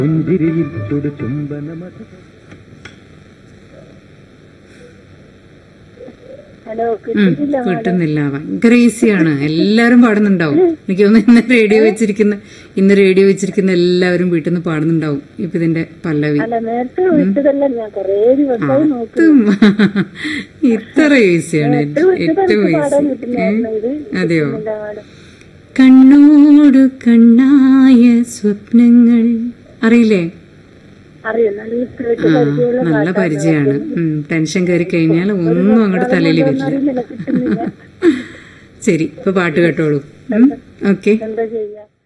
പുഞ്ചിരിയിൽ ചുടു ചുംബനമത ഹലോ ഉം, കിട്ടുന്നില്ല കിട്ടുന്നില്ല ഭയങ്കര ഈസിയാണ് എല്ലാവരും പാടുന്നുണ്ടാവും എനിക്ക് തോന്നുന്നു ഇന്ന് റേഡിയോ വെച്ചിരിക്കുന്ന ഇന്ന് റേഡിയോ വെച്ചിരിക്കുന്ന എല്ലാവരും വീട്ടിൽ നിന്ന് പാടുന്നുണ്ടാവും ഇപ്പൊ ഇതിന്റെ പല്ലവി അല്ല നേരത്തെ വിട്ടതല്ല ഞാൻ കൊറേ ദിവസമായി നോക്കി അതും ഇത്ര ഈസിയാണ് ഏറ്റവും പാടാൻ ഈസി കിട്ടുന്നായിരുന്നു ഇത് അതെയോ എന്താ പാടും കണ്ണോട് കണ്ണായ സ്വപ്നങ്ങൾ അറിയില്ലേ അറിയാം നല്ല കേട്ട് ആ പരിചയമുള്ള നല്ല പരിചയമാണ് ഉം, ടെൻഷൻ കയറി കഴിഞ്ഞാൽ ഒന്നും അങ്ങോട്ട് തലയിൽ വരില്ല അറിയുന്നില്ല കിട്ടുന്നില്ല ശരി ഇപ്പൊ പാട്ട് കേട്ടോളൂ ഓക്കെ എന്താ ചെയ്യാ